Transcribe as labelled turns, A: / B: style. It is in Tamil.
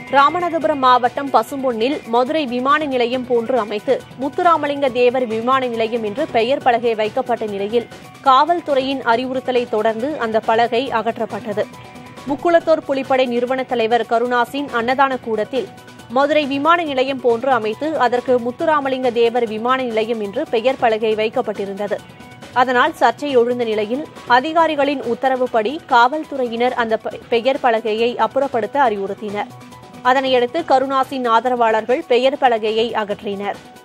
A: ராமநாதபுரம் மாவட்டம் பசும்பொன்னில் மதுரை விமான நிலையம் போன்று அமைத்து முத்துராமலிங்க தேவர் விமான நிலையம் என்று பெயர் பலகை வைக்கப்பட்ட நிலையில் காவல்துறையின் அறிவுறுத்தலை தொடர்ந்து அந்த பலகை அகற்றப்பட்டது முக்குளத்தோர் புலிப்படை நிறுவன தலைவர் கருணாசின் அன்னதான கூடத்தில் மதுரை விமான நிலையம் போன்று அமைத்து அதற்கு முத்துராமலிங்க தேவர் விமான நிலையம் என்று பெயர் பலகை வைக்கப்பட்டிருந்தது அதனால் சர்ச்சை எழுந்த நிலையில் அதிகாரிகளின் உத்தரவுப்படி காவல்துறையினர் அந்த பெ- பெயர் பலகையை அப்புறப்படுத்த அறிவுறுத்தினர் அதனையடுத்து கருணாசின் ஆதரவாளர்கள் பெயர் பலகையை அகற்றினர்